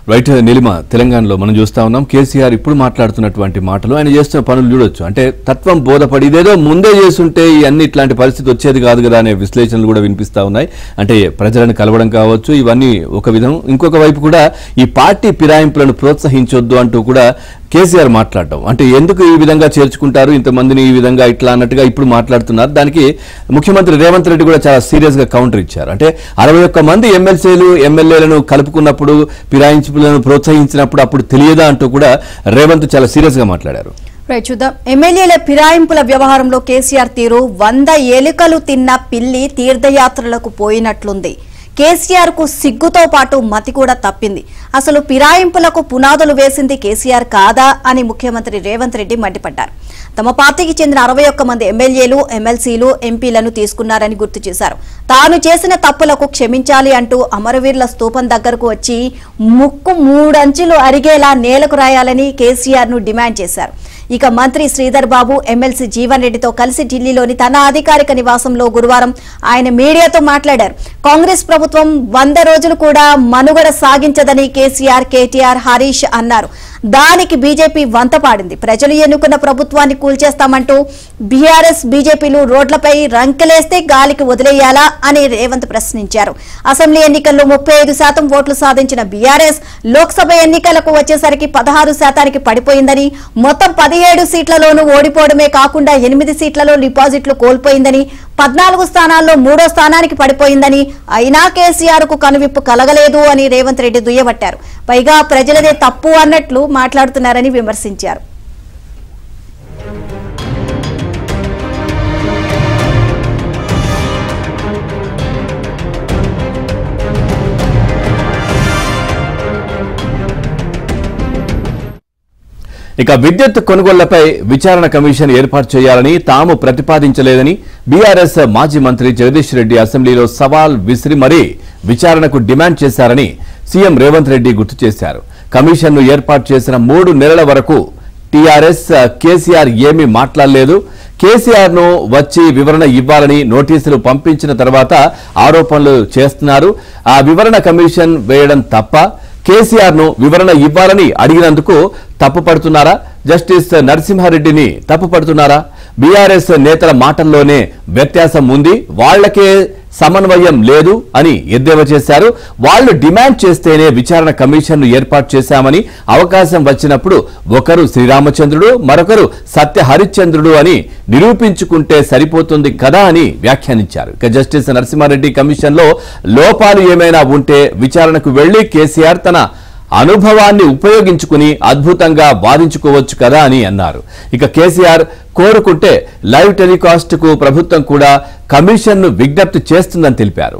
right Neelima తెలంగాణలో మనం చూస్తా ఉన్నాం కేసీఆర్ ఇప్పుడు మాట్లాడుతున్నటువంటి మాటలు ఆయన చేస్తున్న పనులు చూడొచ్చు అంటే తత్వం బోధపడి ఇదేదో ముందే చేస్తుంటే ఈ అన్ని ఇట్లాంటి పరిస్థితి వచ్చేది కాదు కదా అనే విశ్లేషణలు కూడా వినిపిస్తా ఉన్నాయి అంటే ప్రజలను కలవడం కావచ్చు ఇవన్నీ ఒక విధం ఇంకొక వైపు కూడా ఈ పార్టీ ఫిరాయింపులను ప్రోత్సహించొద్దు అంటూ కూడా కేసీఆర్ మాట్లాడడం అంటే ఎందుకు ఈ విధంగా చేర్చుకుంటారు ఇంతమందిని ఈ విధంగా ఇట్లా అన్నట్టుగా ఇప్పుడు మాట్లాడుతున్నారు దానికి ముఖ్యమంత్రి రేవంత్ రెడ్డి కూడా చాలా సీరియస్ గా కౌంటర్ ఇచ్చారు అంటే అరవై ఒక్క మంది ఎమ్మెల్సీలు ఎమ్మెల్యేలను కలుపుకున్నప్పుడు ఫిరాయింపులను ప్రోత్సహించినప్పుడు అప్పుడు తెలియదా అంటూ కూడా రేవంత్ చాలా సీరియస్ గా మాట్లాడారు రైట్ చూద్దాం ఎమ్మెల్యేల ఫిరాయింపుల వ్యవహారంలో కేసీఆర్ తీరు వంద ఎలుకలు తిన్న పిల్లి తీర్థయాత్రలకు పోయినట్లుంది కేసీఆర్ కు సిగ్గుతో పాటు మతి కూడా తప్పింది అసలు ఫిరాయింపులకు పునాదులు వేసింది కేసీఆర్ కాదా అని ముఖ్యమంత్రి రేవంత్ రెడ్డి మండిపడ్డారు తమ పార్టీకి చెందిన అరవై ఒక్క మంది ఎమ్మెల్యేలు ఎమ్మెల్సీలు ఎంపీలను తీసుకున్నారని గుర్తు చేశారు తాను చేసిన తప్పులకు క్షమించాలి అంటూ అమరవీరుల స్తూపం దగ్గరకు వచ్చి ముక్కు మూడంచులు అరిగేలా నేలకు రాయాలని కేసీఆర్ ను డిమాండ్ చేశారు ఇక మంత్రి శ్రీధర్ బాబు ఎమ్మెల్సీ జీవన్ రెడ్డితో కలిసి ఢిల్లీలోని తన అధికారిక నివాసంలో గురువారం ఆయన మీడియాతో మాట్లాడారు కాంగ్రెస్ ప్రభుత్వం వంద రోజులు కూడా మనుగడ సాగించదని కేసీఆర్ కేటీఆర్ హరీష్ అన్నారు దానికి బీజేపీ వంతపాడింది ప్రజలు ఎన్నుకున్న ప్రభుత్వాన్ని కూల్చేస్తామంటూ బీఆర్ఎస్ బీజేపీలు రోడ్లపై రంకెలేస్తే గాలికి వదిలేయాలా అని రేవంత్ ప్రశ్నించారు అసెంబ్లీ ఎన్నికల్లో ముప్పై ఐదు శాతం ఓట్లు సాధించిన బీఆర్ఎస్ లోక్సభ ఎన్నికలకు వచ్చేసరికి పదహారు శాతానికి పడిపోయిందని మొత్తం పదిహేడు సీట్లలోనూ ఓడిపోవడమే కాకుండా ఎనిమిది సీట్లలో డిపాజిట్లు కోల్పోయిందని పద్నాలుగు స్థానాల్లో మూడో స్థానానికి పడిపోయిందని అయినా కేసీఆర్ కు కనువిప్పు కలగలేదు అని రేవంత్ రెడ్డి దుయ్యబట్టారు పైగా ప్రజలదే తప్పు అన్నట్లు మాట్లాడుతున్నారని విమర్శించారు ఇక విద్యుత్ కొనుగోళ్లపై విచారణ కమిషన్ ఏర్పాటు చేయాలని తాము ప్రతిపాదించలేదని బీఆర్ఎస్ మాజీ మంత్రి జగదీష్ రెడ్డి అసెంబ్లీలో సవాల్ విసిరి మరీ విచారణకు డిమాండ్ చేశారని సీఎం రేవంత్ రెడ్డి గుర్తు చేశారు కమిషన్ను ఏర్పాటు చేసిన మూడు నెలల వరకు టీఆర్ఎస్ కేసీఆర్ ఏమీ మాట్లాడలేదు కేసీఆర్ ను వచ్చి వివరణ ఇవ్వాలని నోటీసులు పంపించిన తర్వాత ఆరోపణలు చేస్తున్నారు ఆ వివరణ కమిషన్ వేయడం తప్ప కేసీఆర్ ను వివరణ ఇవ్వాలని అడిగినందుకు తప్పుపడుతున్నారా జస్టిస్ నరసింహారెడ్డిని తప్పుపడుతున్నారా బీఆర్ఎస్ నేతల మాటల్లోనే వ్యత్యాసం ఉంది వాళ్లకే సమన్వయం లేదు అని ఎద్దేవా చేశారు వాళ్ళు డిమాండ్ చేస్తేనే విచారణ కమిషన్ ఏర్పాటు చేశామని అవకాశం వచ్చినప్పుడు ఒకరు శ్రీరామచంద్రుడు మరొకరు సత్య హరిశ్చంద్రుడు అని నిరూపించుకుంటే సరిపోతుంది కదా అని వ్యాఖ్యానించారు ఇక జస్టిస్ నరసింహారెడ్డి కమిషన్ లో లోపాలు ఏమైనా ఉంటే విచారణకు వెళ్లి కేసీఆర్ తన అనుభవాన్ని ఉపయోగించుకుని అద్భుతంగా వాదించుకోవచ్చు కదా అని అన్నారు ఇక కేసీఆర్ కోరుకుంటే లైవ్ టెలికాస్ట్ కు ప్రభుత్వం కూడా కమిషన్ ను విజ్ఞప్తి చేస్తుందని తెలిపారు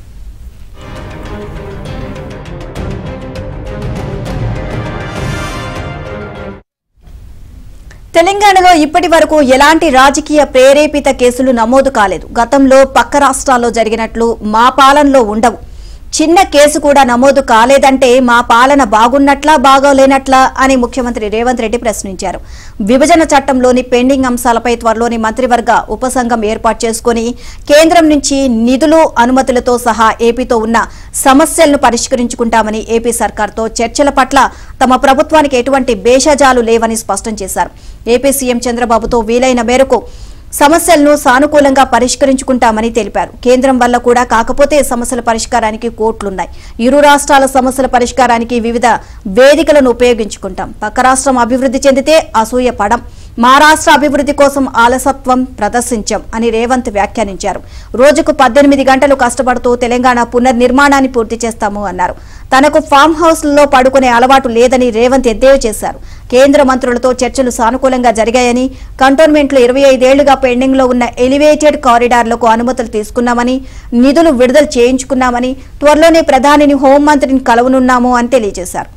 తెలంగాణలో ఇప్పటి వరకు ఎలాంటి రాజకీయ ప్రేరేపిత కేసులు నమోదు కాలేదు గతంలో పక్క రాష్ట్రాల్లో జరిగినట్లు మా పాలనలో ఉండవు చిన్న కేసు కూడా నమోదు కాలేదంటే మా పాలన బాగున్నట్లా బాగోలేనట్లా అని ముఖ్యమంత్రి రేవంత్ రెడ్డి ప్రశ్నించారు విభజన చట్టంలోని పెండింగ్ అంశాలపై త్వరలోని మంత్రివర్గ ఉపసంఘం ఏర్పాటు చేసుకుని కేంద్రం నుంచి నిధులు అనుమతులతో సహా ఏపీతో ఉన్న సమస్యలను పరిష్కరించుకుంటామని ఏపీ సర్కార్తో చర్చల పట్ల తమ ప్రభుత్వానికి ఎటువంటి భేషజాలు లేవని స్పష్టం చేశారు ఏపీ సీఎం చంద్రబాబుతో వీలైన మేరకు సమస్యలను సానుకూలంగా పరిష్కరించుకుంటామని తెలిపారు కేంద్రం వల్ల కూడా కాకపోతే సమస్యల పరిష్కారానికి కోర్టులున్నాయి ఇరు రాష్ట్రాల సమస్యల పరిష్కారానికి వివిధ వేదికలను ఉపయోగించుకుంటాం పక్క రాష్ట్రం అభివృద్ధి చెందితే అసూయ పడం మా రాష్ట్ర అభివృద్ధి కోసం ఆలసత్వం ప్రదర్శించాం అని రేవంత్ వ్యాఖ్యానించారు రోజుకు పద్దెనిమిది గంటలు కష్టపడుతూ తెలంగాణ పునర్నిర్మాణాన్ని పూర్తి చేస్తాము అన్నారు తనకు ఫామ్ హౌస్లలో పడుకునే అలవాటు లేదని రేవంత్ ఎద్దేవా చేశారు కేంద్ర మంత్రులతో చర్చలు సానుకూలంగా జరిగాయని కంటోన్మెంట్లో ఇరవై ఐదేళ్లుగా పెండింగ్ లో ఉన్న ఎలివేటెడ్ కారిడార్లకు అనుమతులు తీసుకున్నామని నిధులు విడుదల చేయించుకున్నామని త్వరలోనే ప్రధానిని హోంమంత్రిని కలవనున్నాము అని తెలియజేశారు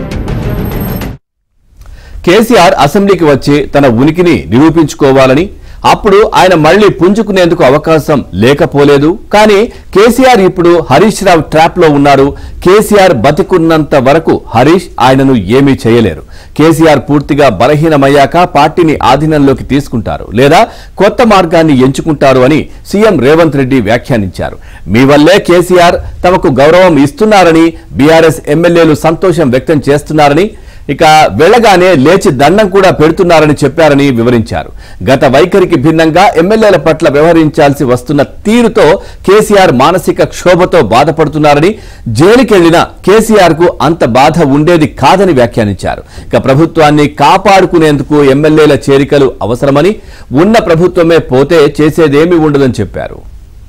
కేసీఆర్ అసెంబ్లీకి వచ్చి తన ఉనికిని నిరూపించుకోవాలని అప్పుడు ఆయన మళ్లీ పుంజుకునేందుకు అవకాశం లేకపోలేదు కానీ కేసీఆర్ ఇప్పుడు హరీష్ రావు ట్రాప్ లో ఉన్నారు కేసీఆర్ బతికున్నంత వరకు హరీష్ ఆయనను ఏమీ చేయలేరు కేసీఆర్ పూర్తిగా బలహీనమయ్యాక పార్టీని ఆధీనంలోకి తీసుకుంటారు లేదా కొత్త మార్గాన్ని ఎంచుకుంటారు అని సీఎం రేవంత్ రెడ్డి వ్యాఖ్యానించారు మీ వల్లే కేసీఆర్ తమకు గౌరవం ఇస్తున్నారని బీఆర్ఎస్ ఎమ్మెల్యేలు సంతోషం వ్యక్తం చేస్తున్నారని ఇక వెళ్లగానే లేచి దండం కూడా పెడుతున్నారని చెప్పారని వివరించారు గత వైఖరికి భిన్నంగా ఎమ్మెల్యేల పట్ల వ్యవహరించాల్సి వస్తున్న తీరుతో కేసీఆర్ మానసిక క్షోభతో బాధపడుతున్నారని జైలుకెళ్లిన కేసీఆర్ కు అంత బాధ ఉండేది కాదని వ్యాఖ్యానించారు ఇక ప్రభుత్వాన్ని కాపాడుకునేందుకు ఎమ్మెల్యేల చేరికలు అవసరమని ఉన్న ప్రభుత్వమే పోతే చేసేదేమీ ఉండదని చెప్పారు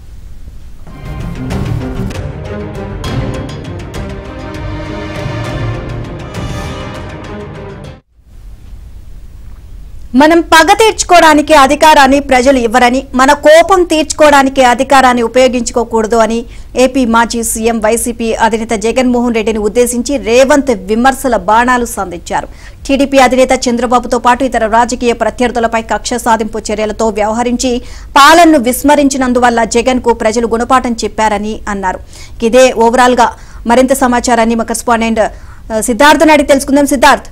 మనం పగ తీర్చుకోవడానికి అధికారాన్ని ప్రజలు ఇవ్వరని మన కోపం తీర్చుకోవడానికి అధికారాన్ని ఉపయోగించుకోకూడదు అని ఏపీ మాజీ సీఎం వైసీపీ అధినేత జగన్మోహన్ రెడ్డిని ఉద్దేశించి రేవంత్ విమర్శల బాణాలు సంధించారు టీడీపీ అధినేత చంద్రబాబుతో పాటు ఇతర రాజకీయ ప్రత్యర్థులపై కక్ష సాధింపు చర్యలతో వ్యవహరించి పాలనను విస్మరించినందువల్ల జగన్ కు ప్రజలు గుణపాఠం చెప్పారని అన్నారు ఇదే ఓవరాల్ గా మరింత సమాచారాన్ని మా కరెస్పాండెంట్ ఆ, సిద్ధార్థ నాడి తెలుసుకుందాం సిద్ధార్థ్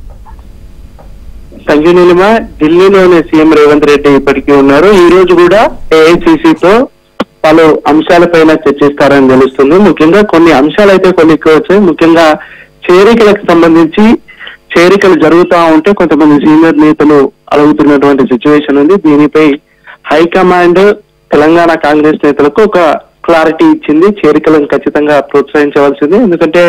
సంజయ్ నీలిమ ఢిల్లీలోని సీఎం రేవంత్ రెడ్డి ఇప్పటికీ ఉన్నారు ఈ రోజు కూడా ఏఐసిసితో పలు అంశాలపైన చర్చిస్తారని తెలుస్తుంది ముఖ్యంగా కొన్ని అంశాలు అయితే కొన్ని ఎక్కువ వచ్చాయి ముఖ్యంగా చేరికలకు సంబంధించి చేరికలు జరుగుతా ఉంటే కొంతమంది సీనియర్ నేతలు అడుగుతున్నటువంటి సిచ్యువేషన్ ఉంది దీనిపై హైకమాండ్ తెలంగాణ కాంగ్రెస్ నేతలకు ఒక క్లారిటీ ఇచ్చింది చేరికలను ఖచ్చితంగా ప్రోత్సహించవలసింది ఎందుకంటే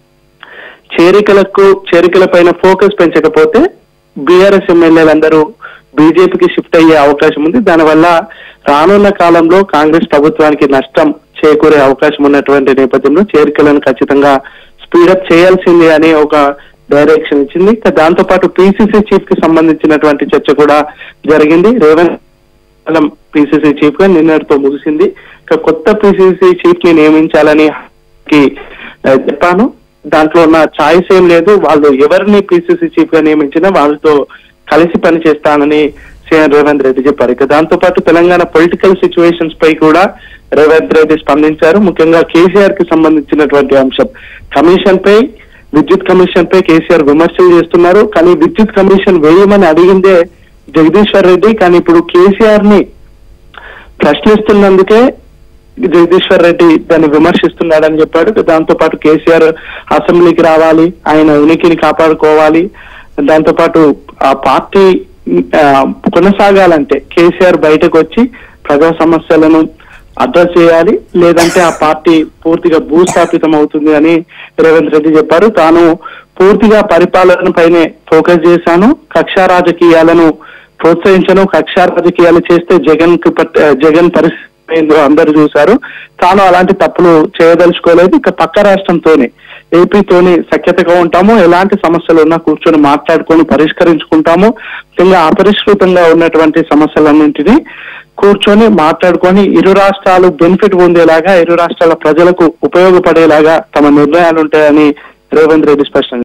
చేరికలకు చేరికల పైన ఫోకస్ పెంచకపోతే బీఆర్ఎస్ ఎమ్మెల్యేలందరూ బీజేపీకి షిఫ్ట్ అయ్యే అవకాశం ఉంది దానివల్ల రానున్న కాలంలో కాంగ్రెస్ ప్రభుత్వానికి నష్టం చేకూరే అవకాశం ఉన్నటువంటి నేపథ్యంలో చేరికలను ఖచ్చితంగా స్పీడప్ చేయాల్సింది అని ఒక డైరెక్షన్ ఇచ్చింది ఇక దాంతో పాటు పిసిసి చీఫ్ కి సంబంధించినటువంటి చర్చ కూడా జరిగింది రేవంత్ కాలం పిసిసి చీఫ్ గా నిన్నటితో ముగిసింది ఇక కొత్త పిసిసి చీఫ్ ని నియమించాలని కి ఆ, చెప్పాను దాంట్లో ఉన్న ఛాయిస్ ఏం లేదు వాళ్ళు ఎవరిని పిసిసి చీఫ్ గా నియమించినా వాళ్ళతో కలిసి పని చేస్తానని సీఎం రేవంత్ రెడ్డి చెప్పారు ఇక దాంతో పాటు తెలంగాణ పొలిటికల్ సిచ్యువేషన్స్ పై కూడా రేవంత్ రెడ్డి స్పందించారు ముఖ్యంగా కేసీఆర్ కి సంబంధించినటువంటి అంశం కమిషన్ పై విద్యుత్ కమిషన్ పై కేసీఆర్ విమర్శలు చేస్తున్నారు కానీ విద్యుత్ కమిషన్ వేయమని అడిగిందే జగదీశ్వర్ రెడ్డి కానీ ఇప్పుడు కేసీఆర్ ని ప్రశ్నిస్తున్నందుకే జగదీశ్వర్ రెడ్డి దాన్ని విమర్శిస్తున్నాడని చెప్పాడు దాంతో పాటు కేసీఆర్ అసెంబ్లీకి రావాలి ఆయన ఉనికిని కాపాడుకోవాలి దాంతో పాటు ఆ పార్టీ ఆ, కొనసాగాలంటే కేసీఆర్ బయటకు వచ్చి ప్రజా సమస్యలను అడ్రస్ చేయాలి లేదంటే ఆ పార్టీ పూర్తిగా భూస్థాపితం అవుతుంది అని రేవంత్ రెడ్డి చెప్పారు తాను పూర్తిగా పరిపాలన పైనే ఫోకస్ చేశాను కక్షా రాజకీయాలను ప్రోత్సహించను కక్షా రాజకీయాలు చేస్తే జగన్ కి పట్- జగన్ పరిస్థితి ఏందో అందరూ చూశారు తాను అలాంటి తప్పులు చేయదలుచుకోలేదు ఇక పక్క రాష్ట్రంతోనే ఏపీతోని సఖ్యతగా ఉంటాము ఎలాంటి సమస్యలు ఉన్నా కూర్చొని మాట్లాడుకొని పరిష్కరించుకుంటాము ముఖ్యంగా అపరిష్కృతంగా ఉన్నటువంటి సమస్యలన్నింటినీ కూర్చొని మాట్లాడుకొని ఇరు రాష్ట్రాలు బెనిఫిట్ పొందేలాగా ఇరు రాష్ట్రాల ప్రజలకు ఉపయోగపడేలాగా తమ నిర్ణయాలు ఉంటాయని రేవంత్ రెడ్డి స్పష్టం